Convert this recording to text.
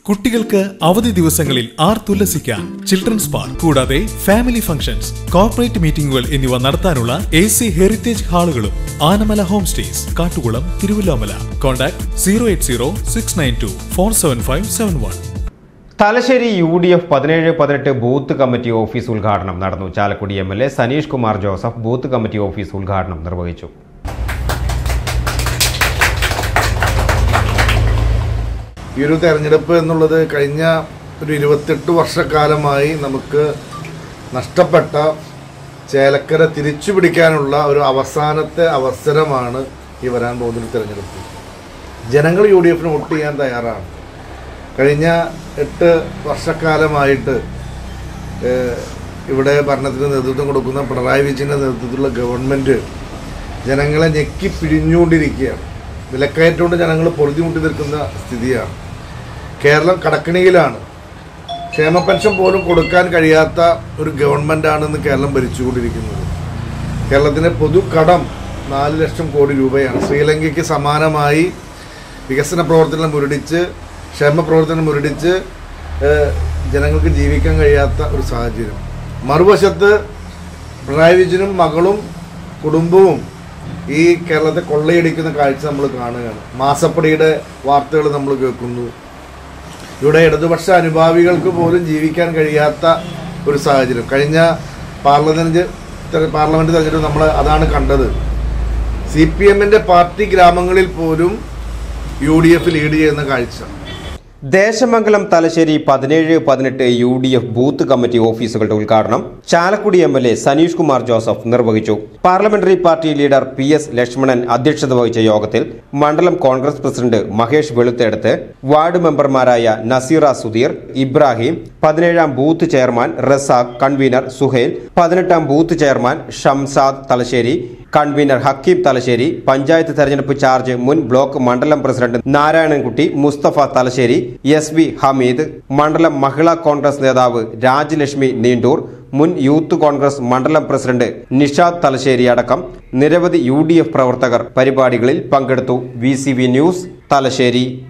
കുട്ടികൾക്ക് അവധി ദിവസങ്ങളിൽ ആർത്തുല്ലസിക്കാൻ ചിൽഡ്രൻസ് പാർക്ക് കൂടാതെ ഫാമിലി ഫംഗ്ഷൻസ് കോർപ്പറേറ്റ് മീറ്റിംഗുകൾ എന്നിവ നടത്താനുള്ള എ സി ഹെറിറ്റേജ് ഹാളുകളും Anamala home stays Kattukulam Thiruvallamala contact zero eight zero six nine two four seven five seven one Thalassery U D F പതിനേഴ് പതിനെട്ട് ബൂത്ത് കമ്മിറ്റി ഓഫീസ് ഉദ്ഘാടനം നടന്നു Chalakudy M L A Saneesh Kumar Joseph booth committee office ഉദ്ഘാടനം നിർവഹിച്ചു ഈ ഒരു തെരഞ്ഞെടുപ്പ് എന്നുള്ളത് കഴിഞ്ഞ ഒരു ഇരുപത്തെട്ട് വർഷക്കാലമായി നമുക്ക് നഷ്ടപ്പെട്ട ചേലക്കര തിരിച്ചു പിടിക്കാനുള്ള ഒരു അവസാനത്തെ അവസരമാണ് ഈ വരാൻ പോകുന്ന ഒരു തെരഞ്ഞെടുപ്പ് ജനങ്ങൾ യു ഡി എഫിന് വോട്ട് ചെയ്യാൻ തയ്യാറാണ് കഴിഞ്ഞ എട്ട് വർഷക്കാലമായിട്ട് ഏഹ്, ഇവിടെ ഭരണത്തിന് നേതൃത്വം കൊടുക്കുന്ന പിണറായി വിജയൻ്റെ നേതൃത്വത്തിലുള്ള ഗവൺമെൻറ് ജനങ്ങളെ ഞെക്കി പിഴിഞ്ഞുകൊണ്ടിരിക്കുകയാണ് വിലക്കയറ്റം കൊണ്ട് ജനങ്ങൾ പൊറുതിമുട്ടി നിൽക്കുന്ന സ്ഥിതിയാണ് കേരളം കടക്കണിയിലാണ് ക്ഷേമ പെൻഷൻ പോലും കൊടുക്കാൻ കഴിയാത്ത ഒരു ഗവൺമെൻറ്റാണ് ഇന്ന് കേരളം ഭരിച്ചുകൊണ്ടിരിക്കുന്നത് കേരളത്തിൻ്റെ പൊതു കടം നാല് ലക്ഷം കോടി രൂപയാണ് ശ്രീലങ്കയ്ക്ക് സമാനമായി വികസന പ്രവർത്തനം മുരടിച്ച് ക്ഷേമ പ്രവർത്തനം മുരടിച്ച് ഏഹ്, ജനങ്ങൾക്ക് ജീവിക്കാൻ കഴിയാത്ത ഒരു സാഹചര്യം മറുവശത്ത് പിണറായി വിജയനും മകളും കുടുംബവും ഈ കേരളത്തെ കൊള്ളയടിക്കുന്ന കാഴ്ച നമ്മൾ കാണുകയാണ് മാസപ്പടിയുടെ വാർത്തകൾ നമ്മൾ കേൾക്കുന്നു ഇവിടെ ഇടതുപക്ഷ അനുഭാവികൾക്ക് പോലും ജീവിക്കാൻ കഴിയാത്ത ഒരു സാഹചര്യം കഴിഞ്ഞ പാർലമെന്റ് തെര- പാർലമെന്റ് തെരഞ്ഞെടുപ്പ് നമ്മൾ അതാണ് കണ്ടത് സി പി എമ്മിന്റെ പാർട്ടി ഗ്രാമങ്ങളിൽ പോലും യു ഡി എഫ് ലീഡ് ചെയ്യുന്ന കാഴ്ച ദേശമംഗലം തലശ്ശേരി പതിനേഴ് പതിനെട്ട് U D F booth committee ഓഫീസുകളുടെ ഉദ്ഘാടനം Chalakudy M L A Saneesh Kumar Joseph നിർവഹിച്ചു parliamentary party leader P S Lakshmanan അധ്യക്ഷത വഹിച്ച യോഗത്തിൽ മണ്ഡലം കോൺഗ്രസ് പ്രസിഡന്റ് മഹേഷ് വെളുത്തെടുത്ത് വാർഡ് മെമ്പർമാരായ നസീറ സുധീർ ഇബ്രാഹിം പതിനേഴാം booth chairman Razak convener Suhail പതിനെട്ടാം booth chairman Shamsad Thalassery convener Hakeem Thalassery panchayat തെരഞ്ഞെടുപ്പ് ചാർജ് മുൻ ബ്ലോക്ക് മണ്ഡലം president Narayanankutty Musthafa Thalassery S V Hameed മണ്ഡലം മഹിളാ കോൺഗ്രസ് നേതാവ് രാജലക്ഷ്മി നീണ്ടൂർ മുൻ യൂത്ത് കോൺഗ്രസ് മണ്ഡലം പ്രസിഡന്റ് നിഷാദ് തലശ്ശേരി അടക്കം നിരവധി യു പ്രവർത്തകർ പരിപാടികളിൽ പങ്കെടുത്തു വി ന്യൂസ് തലശ്ശേരി